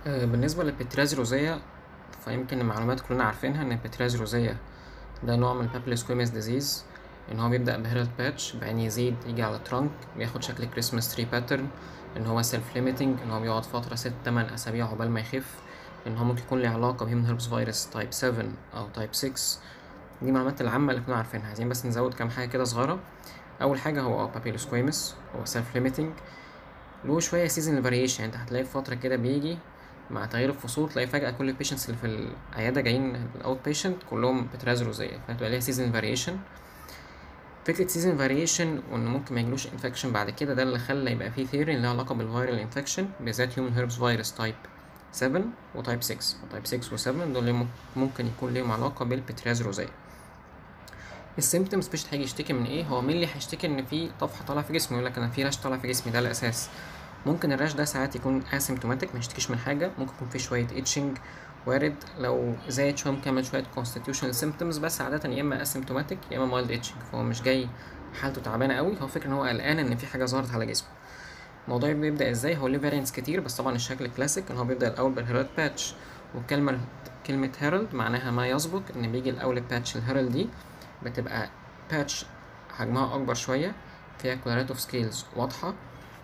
آه، بالنسبة للبتراز روزية فيمكن المعلومات كلنا عارفينها إن البتراز روزية ده نوع من البابيلوسكويموس ديزيز إن هو بيبدأ بهيرالد باتش بعدين يزيد يجي على ترانك بياخد شكل كريسماس تري باترن إن هو سيلف ليميتنج إن هو بيقعد فترة ست تمن أسابيع عقبال ما يخف إن هو ممكن يكون له علاقة بهيومن هيربس فيروس تايب 7 أو تايب 6 دي المعلومات العامة اللي كنا عارفينها عايزين بس نزود كام حاجة كده صغيرة أول حاجة هو بابيلوسكويموس هو سيلف ليميتنج له شوية سيزون فاريشن يعني انت هتلاقي في فترة كده بيجي مع تغيير الفصول تلاقي فجأة كل البيشنتس اللي في العيادة جايين الأوت بيشنت كلهم بتراز روزية فهتبقى ليها سيزون فاريشن فكرة سيزون فاريشن وإن ممكن ما يجيلوش انفكشن بعد كده ده اللي خلى يبقى فيه ثيوري اللي لها علاقة بالفيرال انفكشن بالذات هيومن هيربس فيروس تايب 7 وتايب 6 وتايب 6 و7 دول اللي ممكن يكون ليهم علاقة بالبتراز روزية السيمتومز مش هيجي يشتكي من ايه هو مين اللي هيشتكي ان في طفح طالع في جسمه يقول لك انا في راش طالع في جسمي ده الاساس ممكن الراش ده ساعات يكون اسيمتوماتيك ما يشتكيش من حاجه ممكن يكون في شويه اتشنج وارد لو زايد شويه ممكن يعمل شويه constitutional symptoms بس عاده يا اما اسيمتوماتيك يا اما مايلد اتشنج فهو مش جاي حالته تعبانه قوي هو فكر ان هو قلقان ان في حاجه ظهرت على جسمه الموضوع بيبدا ازاي هو ليه فاريانتس كتير بس طبعا الشكل الكلاسيك ان هو بيبدا الاول بالهيرالد باتش والكلمه كلمه هيرالد معناها ما يسبق ان بيجي الاول الباتش الهيرالد دي بتبقى باتش حجمها اكبر شويه فيها كولاريت اوف سكيلز واضحه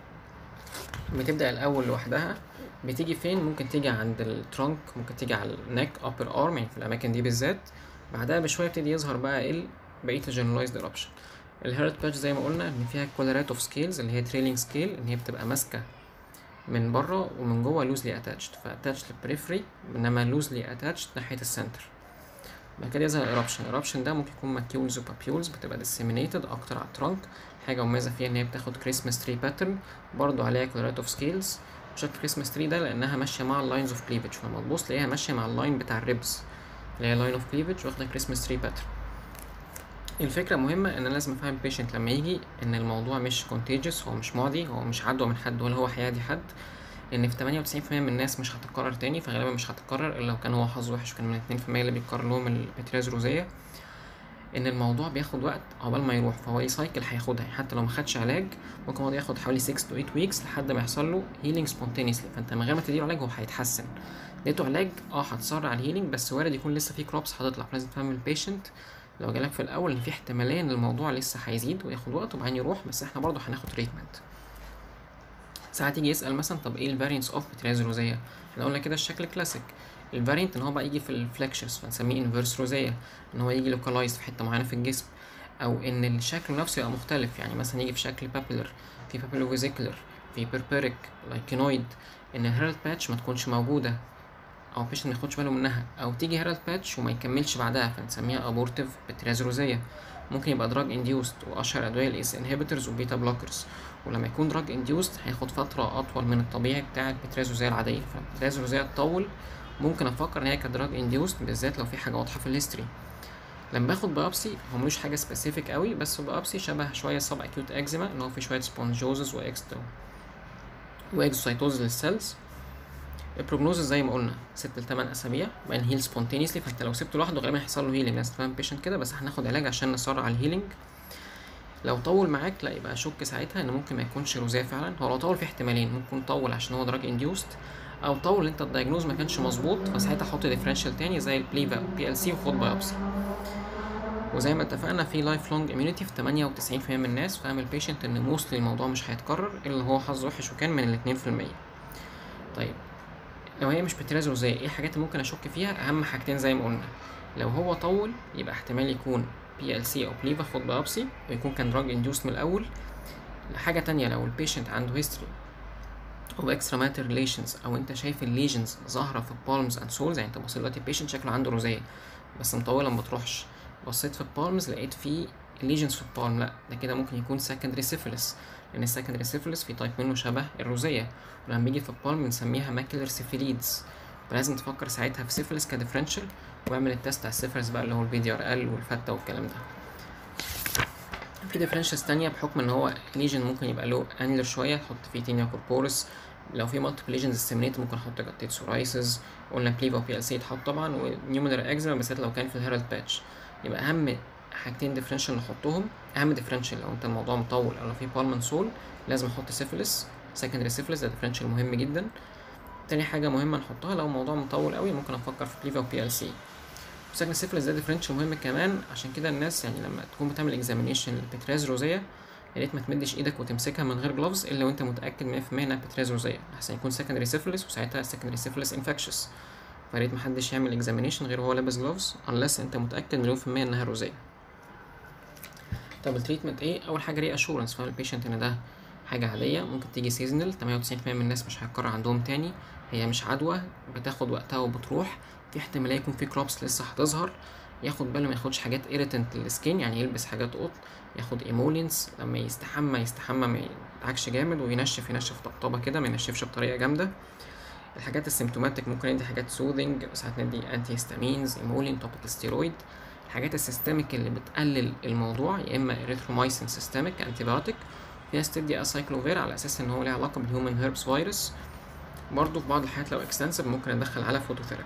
بتبدا الاول لوحدها بتيجي فين ممكن تيجي عند الترونك ممكن تيجي على النك ابر ارم يعني في الاماكن دي بالذات بعدها بشويه يبتدي يظهر بقى ايه بقيه الجنرالايزد ايربشن الهيرت باتش زي ما قلنا ان فيها كولاريت اوف سكيلز اللي هي تريلينج سكيل ان هي بتبقى ماسكه من بره ومن جوه لوزلي اتاتشد فاتاتشد للبريفري انما لوزلي اتاتشد ناحيه السنتر بعد كده يظهر الايربشن الايربشن ده ممكن يكون ماكيولز وبابيولز بتبقى ديسيمينيتد اكتر على الترانك حاجه مميزه فيها ان هي بتاخد كريسماس تري باترن برضو عليها كولاريت اوف سكيلز شكل كريسماس تري ده لانها ماشيه مع اللاينز اوف كليفج فلما تبص تلاقيها ماشيه مع اللاين بتاع الريبس اللي هي لاين اوف كليفج واخده كريسماس تري باترن الفكرة مهمة إن أنا لازم أفهم البيشنت لما يجي إن الموضوع مش contagious هو مش معدي هو مش عدوى من حد ولا هو هيعدي حد ان في تمانية وتسعين في المية من الناس مش هتتكرر تاني فغالبا مش هتتكرر الا لو كان هو حظه وحش وكان من اتنين في المية اللي بيتكرر لهم البترياز روزية ان الموضوع بياخد وقت عقبال ما يروح فهو اي سايكل هياخدها يعني حتى لو ما خدش علاج ممكن هو ياخد حوالي 6 to 8 ويكس لحد ما يحصل له هيلينج سبونتينيسلي فانت من غير ما تديله علاج هو هيتحسن اديته علاج اه هتسرع الهيلينج بس وارد يكون لسه في كروبس هتطلع فلازم تفهم البيشنت لو جالك في الاول ان في احتماليه ان الموضوع لسه هيزيد وياخد وقت وبعدين يروح بس احنا برضه هناخد تريتمنت ساعات يجي يسال مثلا طب ايه الفارينتس اوف بترياز روزيه احنا قلنا كده الشكل كلاسيك الفارينت ان هو بقى يجي في الفلكشرز فنسميه انفيرس روزيه ان هو يجي لوكالايز في حته معينه في الجسم او ان الشكل نفسه يبقى مختلف يعني مثلا يجي في شكل بابيلر في بابيلو فيزيكولر في بيربيريك لايكينويد ان الهيرالد باتش ما تكونش موجوده او بيشنت ما ياخدش باله منها او تيجي هيرالد باتش وما يكملش بعدها فنسميها ابورتيف بترياز روزيه ممكن يبقى دراج انديوست واشهر ادويه الاس انهبيتورز وبيتا بلوكرز ولما يكون دراج انديوست هياخد فتره اطول من الطبيعي بتاع البترياز روزيه العاديه فالبترياز روزيه تطول ممكن افكر ان هي كدراج انديوست بالذات لو في حاجه واضحه في الهيستوري لما باخد بايوبسي هو ملوش حاجه سبيسيفيك قوي بس بايوبسي شبه شويه سب اكيوت اكزيما ان هو في شويه سبونجوزز واكستو واكزوسايتوز للسيلز البروجنوزز زي ما قلنا ست لتمن اسابيع بعدين هيل سبونتينيسلي فانت لو سبته لوحده غالبا هيحصل له هيلينج لازم تفهم بيشنت كده بس هناخد علاج عشان نسرع الهيلينج لو طول معاك لا يبقى شك ساعتها ان ممكن ما يكونش روزيه فعلا هو لو طول في احتمالين ممكن طول عشان هو دراج انديوست او طول انت الدايجنوز ما كانش مظبوط فساعتها حط ديفرنشال تاني زي البليفا بي ال سي وخد بايوبسي وزي ما اتفقنا في لايف لونج اميونيتي في 98% من الناس فاهم البيشنت ان موستلي الموضوع مش هيتكرر الا هو حظه وحش وكان من ال 2% طيب لو هي مش بترازو زي ايه الحاجات اللي ممكن اشك فيها اهم حاجتين زي ما قلنا لو هو طول يبقى احتمال يكون بي ال سي او بليفا خد بايوبسي ويكون كان دراج انديوست من الاول حاجه تانية لو البيشنت عنده هيستوري او اكسترا ماتر ريليشنز او انت شايف الليجنز ظاهره في البالمز اند سولز يعني انت بصيت دلوقتي البيشنت شكله عنده روزيه بس مطوله ما بتروحش بصيت في البالمز لقيت فيه ليجنز في البالم لا ده كده ممكن يكون سكندري سيفيلس لان السكندري سيفيلس في تايب منه شبه الروزيه ولما بيجي في البالم بنسميها ماكيلر سيفيليدز فلازم تفكر ساعتها في سيفيلس كديفرنشال واعمل التست على السيفيلس بقى اللي هو البي دي ار ال والفته والكلام ده في ديفرنشالز تانية بحكم ان هو ليجن ممكن يبقى له انيلر شويه تحط فيه تينيا كوربورس لو في مالتيبل ليجنز استيمينيت ممكن احط جاتيت سورايسز قلنا بليفا وبي ال سي يتحط طبعا ونيومينر اكزيما بالذات لو كان في الهيرالد باتش يبقى اهم حاجتين ديفرنشال نحطهم اهم ديفرنشال لو انت الموضوع مطول او لو في بالمن سول لازم احط سيفيلس سكندري سيفيلس ده ديفرنشال مهم جدا تاني حاجة مهمة نحطها لو الموضوع مطول قوي ممكن افكر في بليفا وبي ال سي سكن سيفلس ده ديفرنشال مهم كمان عشان كده الناس يعني لما تكون بتعمل اكزامينيشن للبتراز روزية يا ريت ما تمدش ايدك وتمسكها من غير جلوفز الا وانت متاكد 100% انها بتراز روزية احسن يكون سكندري سيفلس وساعتها سكندري سيفلس انفكشس فيا ريت محدش يعمل اكزامينيشن غير وهو لابس جلوفز unless انت متاكد مليون في المية انها روزية طب التريتمنت ايه اول حاجه ري اشورنس فاهم البيشنت ان ده حاجه عاديه ممكن تيجي سيزونال 98% من الناس مش هيتكرر عندهم تاني هي مش عدوى بتاخد وقتها وبتروح في احتماليه يكون في كروبس لسه هتظهر ياخد باله ما ياخدش حاجات ايريتنت للسكين يعني يلبس حاجات قطن ياخد ايمولينس لما يستحمى يستحمى ما يتعكش جامد وينشف ينشف طبطبه كده ما ينشفش بطريقه جامده الحاجات السيمتوماتيك ممكن ندي حاجات سوذنج ساعات ندي انتي هيستامينز ايمولين توبيك ستيرويد الحاجات السيستميك اللي بتقلل الموضوع يا اما اريثرومايسين سيستميك انتيبيوتيك في ناس تدي اسايكلوفير على اساس ان هو ليه علاقه بالهيومن هيربس فيروس برضه في بعض الحالات لو اكستنسيف ممكن ندخل على فوتوثيرابي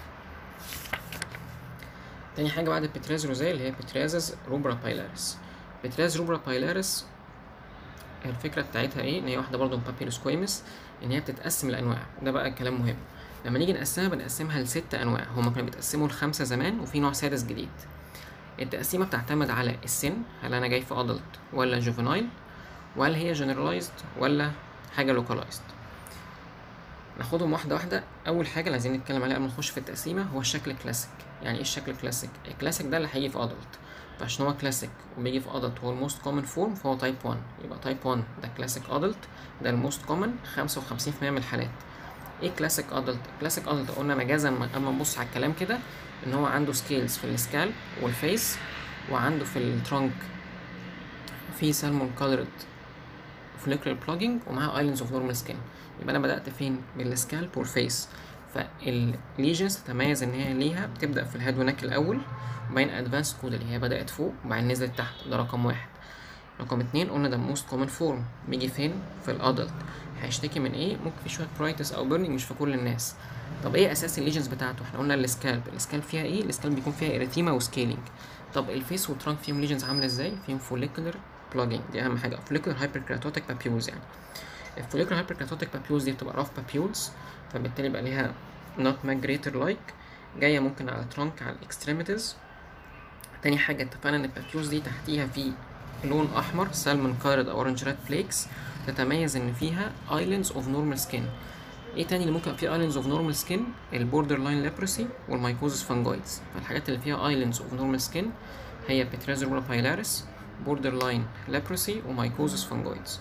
تاني حاجه بعد البتراز روزيه اللي هي بترازز روبرا بايلاريس بتراز روبرا بايلاريس الفكره بتاعتها ايه ان هي واحده برضه من بابيلوس كويمس ان هي بتتقسم لانواع ده بقى كلام مهم لما نيجي نقسمها بنقسمها لست انواع هما كانوا بيتقسموا لخمسه زمان وفي نوع سادس جديد التقسيمه بتعتمد على السن هل انا جاي في ادلت ولا جوفينايل ولا هي جنرالايزد ولا حاجه لوكالايزد ناخدهم واحده واحده اول حاجه اللي عايزين نتكلم عليها قبل ما نخش في التقسيمه هو الشكل الكلاسيك يعني ايه الشكل الكلاسيك الكلاسيك ده اللي هيجي في ادلت فعشان هو كلاسيك وبيجي في ادلت هو الموست كومن فورم فهو تايب 1 يبقى تايب 1 ده كلاسيك ادلت ده الموست كومن 55% من الحالات ايه كلاسيك ادلت كلاسيك ادلت قلنا مجازا اما نبص على الكلام كده ان هو عنده سكيلز في السكالب والفيس وعنده في الترونك في سالمون كولرد فوليكولر بلوجينج ومعاه ايلاندز اوف نورمال سكين يبقى انا بدات فين بالسكالب والفيس فالليجنز تتميز ان هي ليها بتبدا في الهيد ونك الاول وبعدين ادفانس كود اللي هي بدات فوق وبعدين نزلت تحت ده رقم واحد رقم اتنين قلنا ده موست كومن فورم بيجي فين في الادلت هيشتكي من ايه ممكن في شويه برايتس او بيرنينج مش في كل الناس طب ايه اساس الليجنز بتاعته احنا قلنا السكالب السكالب فيها ايه السكالب بيكون فيها اريثيما وسكيلينج طب الفيس والترانك فيهم ليجنز عامله ازاي فيهم فوليكولر بلوجينج دي اهم حاجه فوليكولر هايبركراتوتيك بابيولز يعني الفوليكولر هايبركراتوتيك بابيولز دي بتبقى راف بابيولز فبالتالي بقى ليها نوت ماجريتر لايك جايه ممكن على الترانك على الاكستريميتيز تاني حاجه اتفقنا ان البابيولز دي تحتيها في لون احمر سالمون كارد او اورنج ريد فليكس تتميز ان فيها ايلاندز اوف نورمال سكين ايه تاني اللي ممكن فيه ايلاندز اوف نورمال سكين البوردر لاين ليبروسي والمايكوزس فانجويدز فالحاجات اللي فيها ايلاندز اوف نورمال سكين هي بترازولا بايلاريس بوردر لاين ليبروسي ومايكوزس فانجويدز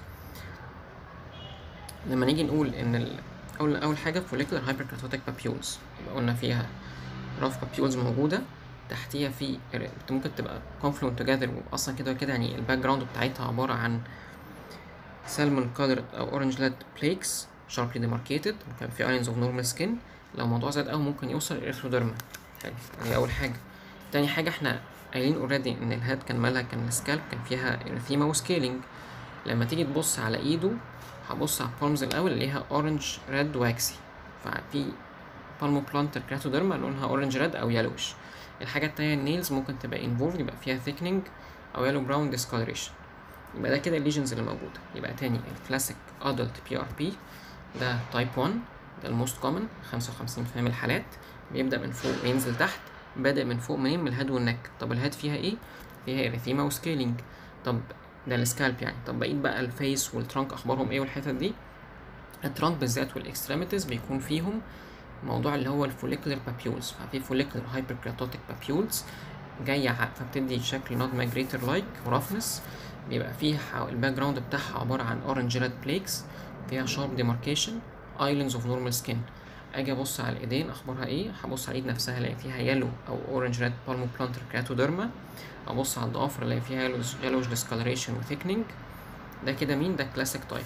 لما نيجي نقول ان ال... اول اول حاجه فوليكولر هايبركراتوتيك بابيولز يبقى قلنا فيها راف بابيولز موجوده تحتيها في ممكن تبقى confluent together واصلا كده وكده يعني الباك جراوند بتاعتها عباره عن سالمون كولرد او اورنج ليد بليكس sharply demarcated ممكن في ايونز اوف نورمال سكين لو الموضوع زاد قوي ممكن يوصل الارثروديرما حلو دي اول حاجه تاني حاجه احنا قايلين اوريدي ان الهاد كان مالها كان السكالب كان فيها ارثيما وسكيلينج لما تيجي تبص على ايده هبص على البالمز الاول اللي اورنج ريد واكسي ففي بالمو بلانتر كراتوديرما لونها اورنج ريد او يلوش الحاجه التانية النيلز ممكن تبقى انفولد يبقى فيها ثيكنينج او يلو براون ديسكولريشن يبقى ده كده الليجنز اللي موجوده يبقى تاني الكلاسيك ادلت بي ار بي ده تايب 1 ده الموست كومن 55% من الحالات بيبدا من فوق وينزل تحت بادئ من فوق منين من الهيد والنك طب الهيد فيها ايه فيها اريثيما وسكيلينج طب ده السكالب يعني طب بقيت بقى الفيس والترانك اخبارهم ايه والحتت دي الترانك بالذات والاكستريميتيز بيكون فيهم موضوع اللي هو الفوليكولر بابيولز ففي فوليكولر هايبركراتوتيك بابيولز جاية فبتدي شكل نوت ماجريتر لايك ورفنس بيبقى فيها الباك جراوند بتاعها عبارة عن اورنج ريد بليكس فيها شارب ديماركيشن ايلاندز اوف نورمال سكين اجي ابص على الايدين اخبارها ايه هبص على الايد نفسها الاقي فيها يلو او اورنج ريد بالمو بلانتر كراتوديرما ابص على الضوافر الاقي فيها يلوش يلوش ديسكولريشن وثيكنينج ده كده مين ده كلاسيك تايب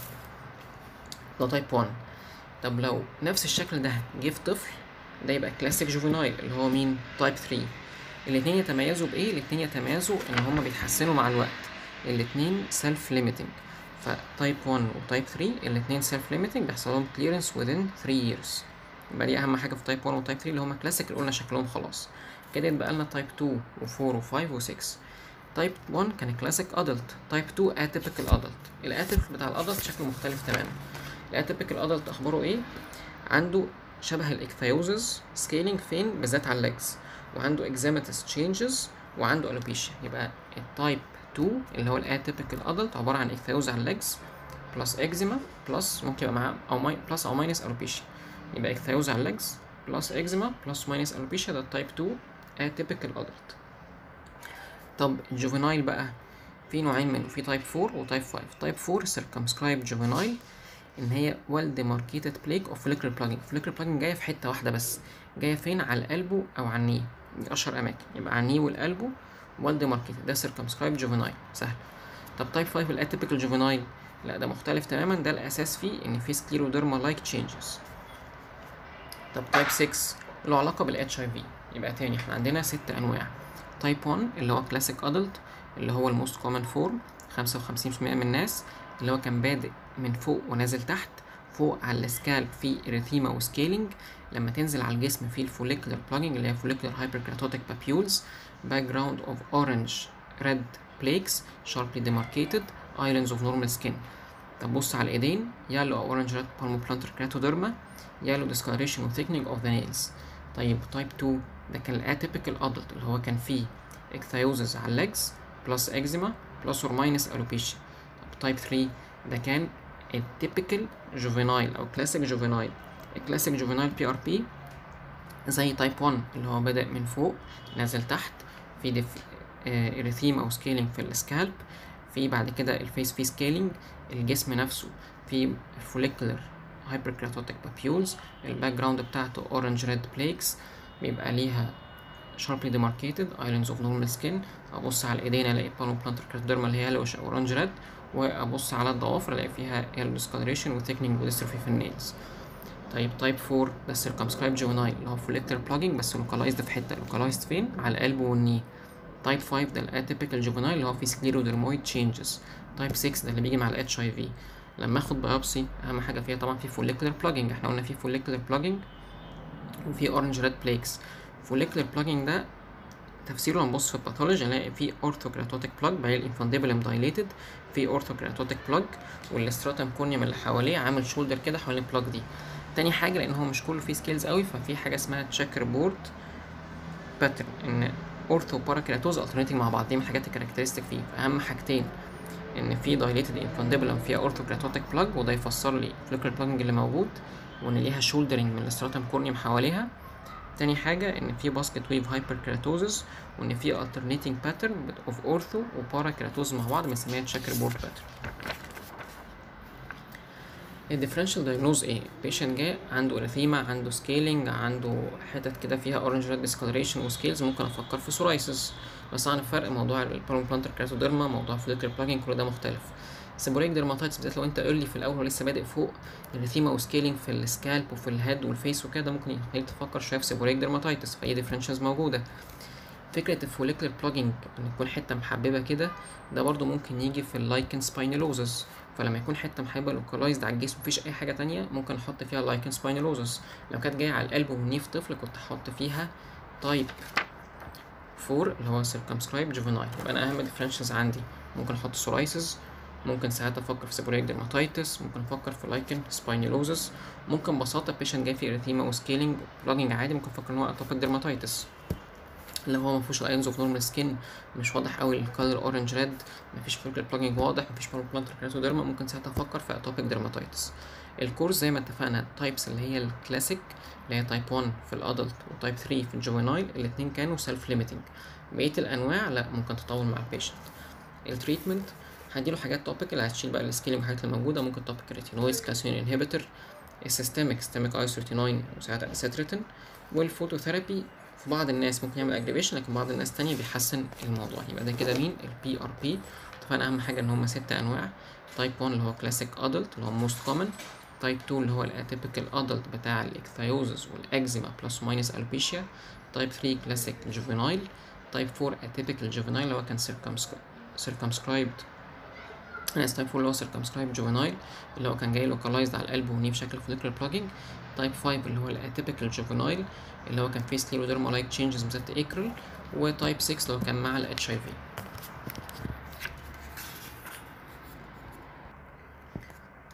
ده تايب 1 طب لو نفس الشكل ده جه في طفل ده يبقى كلاسيك جوفينايل اللي هو مين تايب 3 الاتنين يتميزوا بايه الاتنين يتميزوا ان هما بيتحسنوا مع الوقت الاتنين سيلف ليميتنج فتايب 1 وتايب 3 الاتنين سيلف ليميتنج بيحصل لهم كليرنس within 3 years يبقى دي اهم حاجه في تايب 1 وتايب 3 اللي هما كلاسيك اللي قلنا شكلهم خلاص كده يبقى لنا تايب 2 و4 و5 و6 تايب 1 كان كلاسيك ادلت تايب 2 اتيبيكال ادلت الاتيبيكال بتاع الادلت شكله مختلف تماما الاتيبيكال ادلت اخباره ايه عنده شبه الاكثيوزز سكيلينج فين بالذات على الليجز وعنده اكزاماتس تشينجز وعنده الوبيشيا يبقى التايب 2 اللي هو الاتيبيكال ادلت عباره عن اكثيوز على الليجز بلس اكزيما بلس ممكن يبقى معاه او ماي بلس او ماينس الوبيشيا يبقى اكثيوز على الليجز بلس اكزيما بلس ماينس الوبيشيا ده التايب 2 اتيبيكال ادلت طب الجوفينايل بقى في نوعين منه في تايب 4 وتايب 5 تايب 4 سيركمسكرايب جوفينايل ان هي ويل ديماركيتد بليك اوف فوليكولر بلاجنج فوليكولر بلاجنج جايه في حته واحده بس جايه فين على القلبو او على الني دي اشهر اماكن يبقى على الني والقلبو ويل ديماركيتد ده سيركمسكرايب جوفينايل سهل طب تايب 5 الاتيبيكال جوفينايل لا ده مختلف تماما ده الاساس فيه ان في سكليروديرما لايك تشينجز طب تايب 6 له علاقه بالاتش اي في يبقى تاني احنا عندنا ست انواع تايب 1 اللي هو كلاسيك ادلت اللي هو الموست كومن فورم 55% من الناس اللي هو كان بادئ من فوق ونازل تحت فوق على السكالب في اريثيما وسكيلينج لما تنزل على الجسم في الفوليكولر بلاجنج اللي هي فوليكولر هايبركراتوتيك بابيولز باك جراوند اوف اورنج ريد بليكس sharply demarcated islands of normal skin طب بص على الايدين يالو او اورنج ريد بالموبلانتر كراتوديرما يالو discoloration و thickening of the nails طيب تايب 2 ده كان الاتيبيكال ادلت اللي هو كان فيه اكثيوزز على الليجز بلس اكزيما بلس اور ماينس الوبيشيا طب تايب 3 ده كان التيبيكال جوفينايل او كلاسيك جوفينايل الكلاسيك جوفينايل بي ار بي زي تايب 1 اللي هو بدأ من فوق نازل تحت في دف... اريثيما او سكيلينج في السكالب في بعد كده الفيس في سكيلينج الجسم نفسه في الفوليكولر هايبركراتوتيك بابيولز الباك جراوند بتاعته اورنج ريد بليكس بيبقى ليها sharply demarcated islands of normal skin ابص على الايدين الاقي بالموبلانتر كراتوديرما اللي هي يلوش او اورنج ريد وابص على الضوافر الاقي فيها يلو discoloration و thickening و dystrophy في النيلز طيب تايب 4 ده circumscribed juvenile اللي هو follicular plugging بس localized في حته localized فين على القلب والني تايب 5 ده الاتيبيكال جوفينايل اللي هو فيه سكليرودرمويد تشينجز تايب 6 ده اللي بيجي مع الاتش اي في لما اخد بايوبسي اهم حاجه فيها طبعا في فوليكولر بلاجنج احنا قلنا في فوليكولر بلاجنج وفي اورنج ريد بليكس فوليكولر بلاجنج ده تفسيره هنبص في الباثولوجي هنلاقي في اورثوكراتوتيك بلاج بعدين الانفانديبلم دايليتد في اورثوكراتوتيك بلاج والاستراتم كورنيوم اللي حواليه عامل شولدر كده حوالين البلاج دي تاني حاجه لان هو مش كله فيه سكيلز قوي ففي حاجه اسمها تشيكر بورد باترن ان اورثو باراكراتوز الترنيتنج مع بعض دي من الحاجات الكاركترستيك فيه فاهم حاجتين ان في دايليتد انفانديبلم فيها اورثوكراتوتيك بلاج وده يفسر لي الفليكر بلاجنج اللي موجود وان ليها شولدرنج من الاستراتم كورنيوم حواليها تاني حاجة إن في باسكت ويف هايبر كراتوزس وإن في alternating pattern of ortho و parakeratosis مع بعض بنسميها تشيكر بورد pattern. الديفرنشال دايجنوز ايه؟ البيشنت جاي عنده اريثيما عنده سكيلينج عنده حتت كده فيها اورنج ريد ديسكولريشن وسكيلز ممكن افكر في سورايسيس بس عن فرق موضوع البلانتر كراتوديرما موضوع فليكر بلاجنج كل ده مختلف سيبوريك ديرماتايتس بالذات لو انت ايرلي في الاول ولسه بادئ فوق الريثيما وسكيلينج في السكالب وفي الهيد والفيس وكده ممكن يخليك تفكر شويه في سيبوريك ديرماتايتس فهي ديفرنشنز موجوده فكره الفوليكولر بلاجنج ان تكون حته محببه كده ده برضو ممكن يجي في اللايكن سباينولوزس فلما يكون حته محبه لوكالايزد على الجسم مفيش اي حاجه تانية ممكن احط فيها لايكن سباينولوزس لو كانت جايه على القلب والني في طفل كنت احط فيها تايب 4 اللي هو سيركمسكرايب جوفينايل يبقى انا اهم ديفرنشنز عندي ممكن احط سورايسز ممكن ساعات افكر في سيبوريك ديرماتايتس ممكن افكر في لايكن سباينولوزس ممكن ببساطه بيشنت جاي فيه اريثيما وسكيلينج بلاجنج عادي ممكن افكر ان هو اتوبيك ديرماتايتس اللي هو مفيهوش الاينز اوف نورمال سكين مش واضح قوي الكالر اورنج ريد مفيش فولكر بلاجنج واضح مفيش بلانتر كراتوديرما ممكن ساعتها افكر في اتوبيك ديرماتايتس الكورس زي ما اتفقنا التايبس اللي هي الكلاسيك اللي هي تايب 1 في الادلت وتايب 3 في الجوينايل الاتنين كانوا سيلف ليميتنج بقيه الانواع لا ممكن تطول مع البيشنت التريتمنت هديله حاجات توبيكال هتشيل بقى السكيلينج والحاجات اللي موجوده ممكن توبيك ريتينويز كالسيوم انهبيتور السيستميك سيستميك ايسوتينوين وساعات اسيتريتين والفوتوثيرابي في بعض الناس ممكن يعمل اجريفيشن لكن بعض الناس تانية بيحسن الموضوع يبقى ده كده مين البي ار بي اتفقنا اهم حاجه ان هما ست انواع تايب 1 اللي هو كلاسيك ادلت اللي هو موست كومن تايب 2 اللي هو الاتيبيكال ادلت بتاع الاكثيوزس والاكزيما بلس ماينس البيشيا تايب 3 كلاسيك جوفينايل تايب 4 اتيبيكال جوفينايل اللي هو كان circumscribed انا تايب 4 اللي هو circumscribed جوفينايل اللي هو كان جاي لوكالايزد على القلب ونيه بشكل فوليكولر بلاجنج تايب 5 اللي هو الاتيبيكال جوفينايل اللي هو كان فيه سكليروديرما لايك تشينجز بالذات ايكرل وتايب 6 اللي هو كان مع الاتش اي في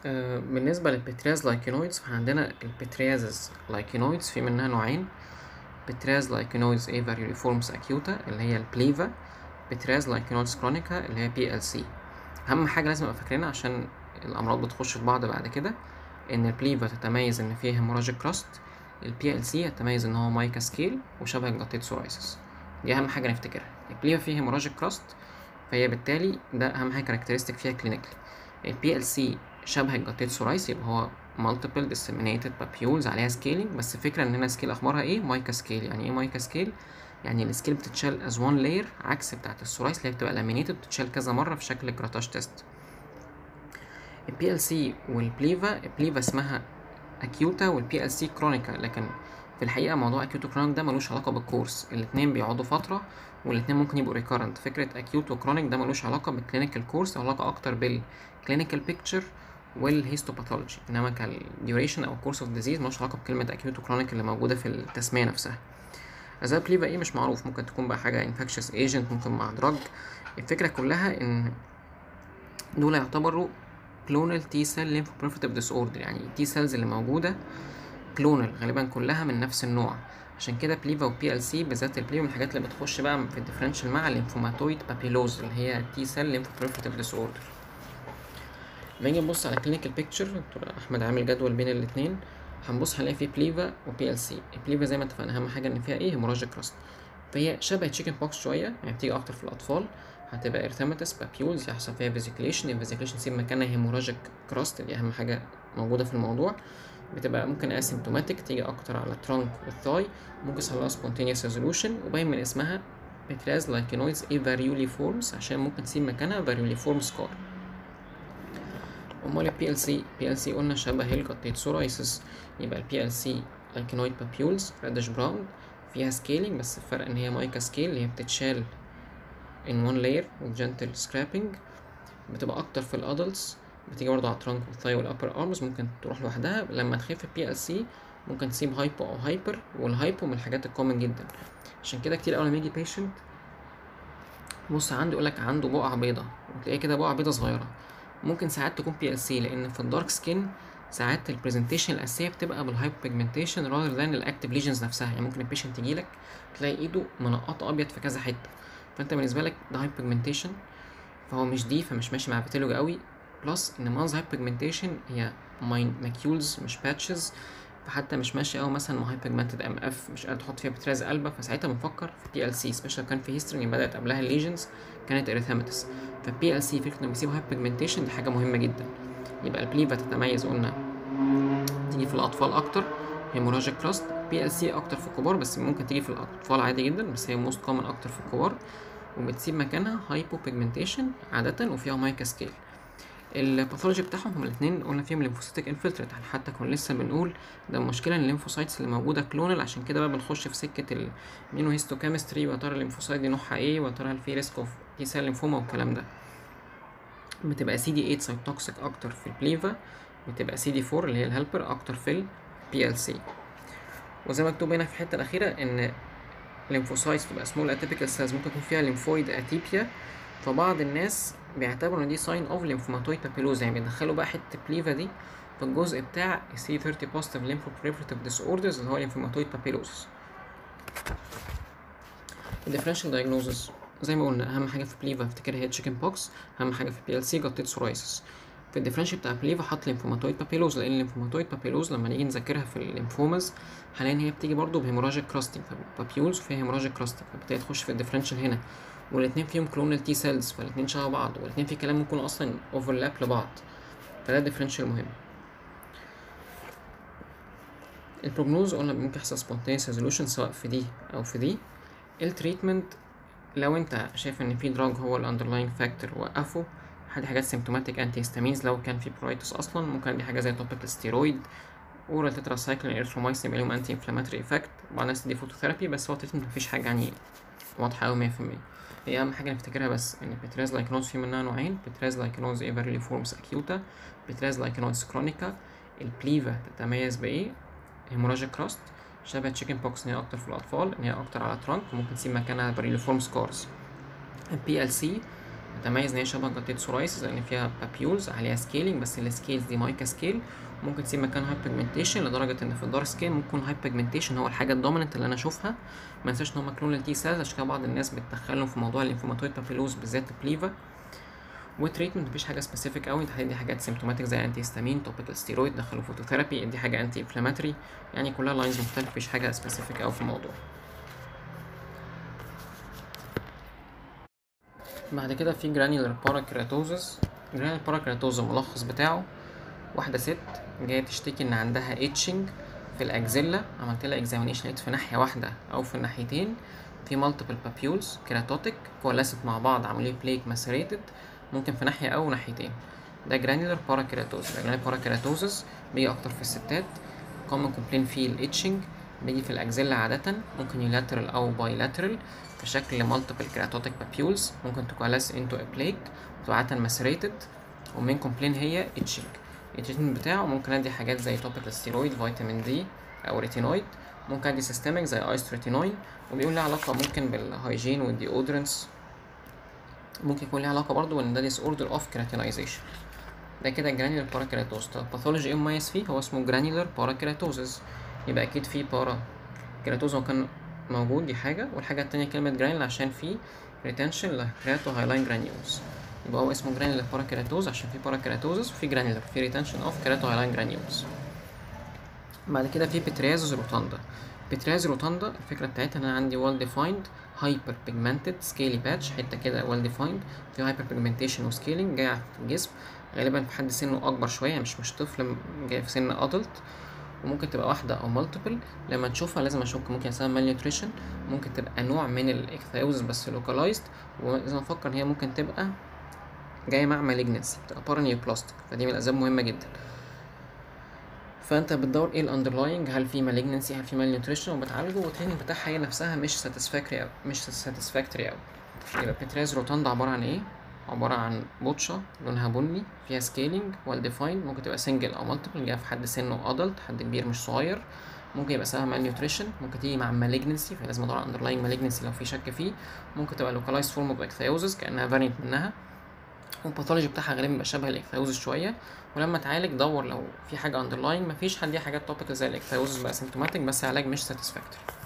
آه، بالنسبة للبترياز لايكينويدز فعندنا البتريازز لايكينويدز في منها نوعين بترياز لايكينويدز اي فاريوليفورمز اكيوتا اللي هي البليفا بترياز لايكينويدز كرونيكا اللي هي بي ال سي اهم حاجة لازم نبقى فاكرينها عشان الامراض بتخش في بعض بعد كده ان البليفا تتميز ان فيها هيموراجيك كراست البي ال سي يتميز ان هو مايكا سكيل وشبه الجلطيت سورايسيس دي اهم حاجة نفتكرها البليفا فيها هيموراجيك كراست فهي بالتالي ده اهم حاجة كاركترستيك فيها كلينيكلي البي ال سي شبه الجلطيت سورايس يبقى هو multiple disseminated papules عليها سكيلينج بس الفكرة ان هنا سكيل اخبارها ايه مايكا سكيل يعني ايه مايكا سكيل يعني السكيل بتتشال از وان لاير عكس بتاعة السورايس اللي هي بتبقى لامينيتد بتتشال كذا مرة في شكل جراتاج تيست البي ال سي والبليفا البليفا اسمها اكيوتا والبي ال سي كرونيكا لكن في الحقيقة موضوع اكيوت وكرونيك ده ملوش علاقة بالكورس الاتنين بيقعدوا فترة والاتنين ممكن يبقوا ريكارنت فكرة اكيوت وكرونيك ده ملوش علاقة بالكلينيكال كورس علاقة اكتر بالكلينيكال بيكتشر والهيستوباثولوجي انما كالديوريشن او كورس اوف ديزيز ملوش علاقة بكلمة اكيوت وكرونيك اللي موجودة في التسمية نفسها اسباب بليفا ايه مش معروف ممكن تكون بقى حاجة انفكشس ايجنت ممكن مع دراج الفكرة كلها ان دول يعتبروا كلونال تي سيل ليمفوبروفيتيف ديس اوردر يعني تي سيلز اللي موجودة كلونال غالبا كلها من نفس النوع عشان كده بليفا وبي ال سي بالذات البليفا من الحاجات اللي بتخش بقى في الديفرنشال مع الليمفوماتويد بابيلوز اللي هي تي سيل ليمفوبروفيتيف ديس اوردر لما نيجي نبص على كلينيكال بيكتشر دكتور احمد عامل جدول بين الاثنين هنبص هنلاقي فيه بليفا وبي ال سي البليفا زي ما اتفقنا اهم حاجه ان فيها ايه هيموراجيك كراست فهي شبه تشيكن بوكس شويه يعني بتيجي اكتر في الاطفال هتبقى ارثماتس بابيولز يحصل فيها فيزيكليشن الفيزيكليشن يسيب مكانها هيموراجيك كراست دي اهم حاجه موجوده في الموضوع بتبقى ممكن اسيمتوماتيك تيجي اكتر على الترانك والثاي ممكن يحصل لها سبونتينيوس ريزولوشن وباين من اسمها بتراز لايكينويدز اي فاريولي فورمز عشان ممكن تسيب مكانها فاريولي فورم سكار امال البي ال سي بي ال سي قلنا شبه الجلطيت سورايسيس يبقى البي ال سي لايكينويد بابيولز ريدش براون فيها سكيلينج بس الفرق ان هي مايكا سكيل اللي هي بتتشال in one layer with gentle scraping بتبقى اكتر في الادلتس بتيجي برضه على الترانك والثاي والابر ارمز ممكن تروح لوحدها لما تخف البي ال سي ممكن تسيب هايبو او هايبر والهايبو من الحاجات الكومن جدا عشان كده كتير اول ما يجي بيشنت بص عنده يقولك عنده بقعة بيضة وتلاقيه كده بقعة بيضة صغيرة ممكن ساعات تكون بي ال سي لان في الدارك سكين ساعات البرزنتيشن الاساسيه بتبقى بالهايبر بيجمنتيشن rather than الاكتيف ليجنز نفسها يعني ممكن البيشنت يجيلك تلاقي ايده منقطه ابيض في كذا حته فانت بالنسبه لك ده هايبر بيجمنتيشن فهو مش دي فمش ماشي مع فيتيلوج قوي بلس ان مانز هايبر بيجمنتيشن هي ماكيولز مش باتشز فحتى مش ماشي قوي مثلا مع هايبر بيجمنتد ام اف مش قادر تحط فيها بتراز قلبه فساعتها بنفكر في بي ال سي سبيشال كان في هيستوري بدات قبلها الليجنز كانت اريثماتس فبي ال سي فكره انه بيسيب هايبر بيجمنتيشن دي حاجه مهمه جدا يبقى البليفا تتميز قلنا تيجي في الاطفال اكتر هيموراجيك كراست بي ال سي اكتر في الكبار بس ممكن تيجي في الاطفال عادي جدا بس هي موست كومن اكتر في الكبار وبتسيب مكانها هايبو بيجمنتيشن عاده وفيها مايكا سكيل الباثولوجي بتاعهم هما الاثنين قلنا فيهم ليمفوسيتك انفلتريت حتى كنا لسه بنقول ده المشكله ان الليمفوسايتس اللي موجوده كلونال عشان كده بقى بنخش في سكه المينوهيستوكيمستري ويا ترى الليمفوسايت دي نوعها ايه ويا ترى في ريسك اوف تي سيل ليمفوما والكلام ده بتبقى سي دي 8 سايتوكسيك اكتر في البليفا بتبقى سي دي 4 اللي هي الهلبر اكتر في البي ال سي وزي ما مكتوب هنا في الحته الاخيره ان الليمفوسايتس بتبقى سمول اتيبيكال سيلز ممكن يكون فيها ليمفويد اتيبيا فبعض الناس بيعتبروا ان دي ساين اوف ليمفوماتويد بابيلوز يعني بيدخلوا بقى حته بليفا دي في الجزء بتاع السي 30 بوزيتيف ليمفوبريفريتيف ديس اوردرز اللي هو ليمفوماتويد بابيلوز الديفرنشال دايجنوزز زي ما قلنا اهم حاجه في بليفا افتكر هي تشيكن بوكس اهم حاجه في بي ال سي جلطيت سورايسيس في الديفرنشال بتاع بليفا حط ليمفوماتويد بابيلوز لان الليمفوماتويد بابيلوز لما نيجي نذاكرها في الليمفومز هنلاقي ان هي بتيجي برضه بهيموراجيك كراستنج فبابيولز وفيها هيموراجيك كراستنج فبتبتدي تخش في الديفرنشال هنا والاثنين فيهم كلونال تي سيلز فالاثنين شبه بعض والاثنين في كلام ممكن اصلا اوفرلاب لبعض فده ديفرنشال مهم البروجنوز قلنا ممكن يحصل سبونتينيوس ريزولوشن سواء في دي او في دي التريتمنت لو انت شايف ان في دراج هو الاندرلاين فاكتور وقفه حاجه حاجات سيمتوماتيك انتي هيستامينز لو كان في برايتس اصلا ممكن دي حاجه زي توبيك ستيرويد اورال تتراسايكلين ارثرومايسين بيبقى لهم انتي انفلاماتوري افكت بعض الناس دي فوتوثيرابي بس هو التريتمنت مفيش حاجه يعني واضحه قوي 100% هي اهم حاجه نفتكرها بس ان بتراز لايكنوز في منها نوعين بتراز لايكنوز ايفرلي فورمز اكيوتا بتراز لايكنوز كرونيكا البليفا تتميز بايه هيموراجيك كراست شبه تشيكن بوكس ان هي اكتر في الاطفال ان هي اكتر على ترانك وممكن تسيب مكانها بريليفورم سكارز البي ال سي تميز ان هي شبه جلطة سورايسيس لان فيها بابيولز عليها سكيلينج بس السكيلز دي مايكا سكيل ممكن تسيب مكان هاي بيجمنتيشن لدرجه ان في الدارك سكين ممكن الهاي بيجمنتيشن هو الحاجه الدوميننت اللي انا اشوفها ما انساش ان هو مكلون للتي سيلز عشان كده بعض الناس بتدخلهم في موضوع الليمفوماتويد بابيلوز بالذات البليفا وتريتمنت مفيش حاجه سبيسيفيك قوي دي حاجات سيمتوماتيك زي انتي هيستامين توبيكال ستيرويد دخلوا فوتوثيرابي دي حاجه انتي انفلاماتري يعني كلها لاينز مختلفه مفيش حاجه سبيسيفيك قوي في الموضوع بعد كده في جرانيولار باراكيراتوزس جرانيولار باراكيراتوزس الملخص بتاعه واحده ست جايه تشتكي ان عندها اتشنج في الاكزيلا عملت لها اكزامينيشن لقيت في ناحيه واحده او في الناحيتين في مالتيبل بابيولز كيراتوتيك كوالست مع بعض عملوا بليك ماسريتد ممكن في ناحيه او ناحيتين ده جرانيولار باراكيراتوزس جرانيولار باراكيراتوزس بيجي اكتر في الستات كومن كومبلين فيه الاتشنج بيجي في الاكزيلا عاده ممكن يلاترال او بايلاترال في شكل مالتيبل كيراتوتيك بابيولز ممكن تكوالس انتو ا بليك وتبقى عاده ماسريتد ومين كومبلين هي اتشنج التريتمنت بتاعه ممكن ادي حاجات زي توبيكال ستيرويد فيتامين دي او ريتينويد ممكن ادي سيستميك زي ايس ريتينوين وبيقول لها علاقه ممكن بالهايجين والديودرنس ممكن يكون لها علاقه برضه بان ده ديس اوردر اوف كيراتينايزيشن ده كده جرانيولار باراكيراتوز الباثولوجي ايه مميز فيه هو اسمه جرانيولار باراكيراتوزز يبقى اكيد في بارا كيراتوز هو كان موجود دي حاجه والحاجه التانية كلمه جرانيول عشان في ريتنشن لكرياتو هايلاين جرانيولز يبقى هو اسمه جرانيولار باراكيراتوز عشان في باراكيراتوزس وفي جرانيولار في ريتنشن اوف كيراتو هايلاين جرانيولز بعد كده في بتريازوس روتاندا بترياز روتاندا الفكره بتاعتها ان انا عندي ويل ديفايند هايبر بيجمنتد سكيلي باتش حته كده ويل ديفايند في هايبر بيجمنتيشن وسكيلينج جاي في الجسم غالبا في حد سنه اكبر شويه مش مش طفل جاي في سن ادلت وممكن تبقى واحدة أو مالتيبل لما تشوفها لازم أشك ممكن يحصل مال نيوتريشن ممكن تبقى نوع من الإكثايوزس بس لوكالايزد ولازم أفكر إن هي ممكن تبقى جاية مع مالجنسي بتبقى بارانيوبلاستيك فدي من الأسباب مهمة جدا فانت بتدور ايه الاندرلاينج هل في مالجنسي هل في مال نيوتريشن وبتعالجه والتريننج بتاعها هي نفسها مش ساتسفاكتوري مش ساتسفاكتوري قوي يبقى بترياز روتاندا عباره عن ايه عباره عن بوتشة لونها بني فيها سكيلينج ويل ديفايند ممكن تبقى سنجل او مالتيبل جايه في حد سنه ادلت حد كبير مش صغير ممكن يبقى سببها مال نيوتريشن ممكن تيجي مع مالجنسي فلازم ادور على اندرلاينج مالجنسي لو في شك فيه ممكن تبقى لوكالايز فورم اوف اكثايوزس كانها فارينت منها والباثولوجي بتاعها غالبا بيبقى شبه الاكثايوزس شويه ولما تعالج دور لو في حاجه اندرلاين مفيش هديها حاجات توبيكال زي الاكثايوزس بقى سيمتوماتيك بس علاج مش ساتسفاكتوري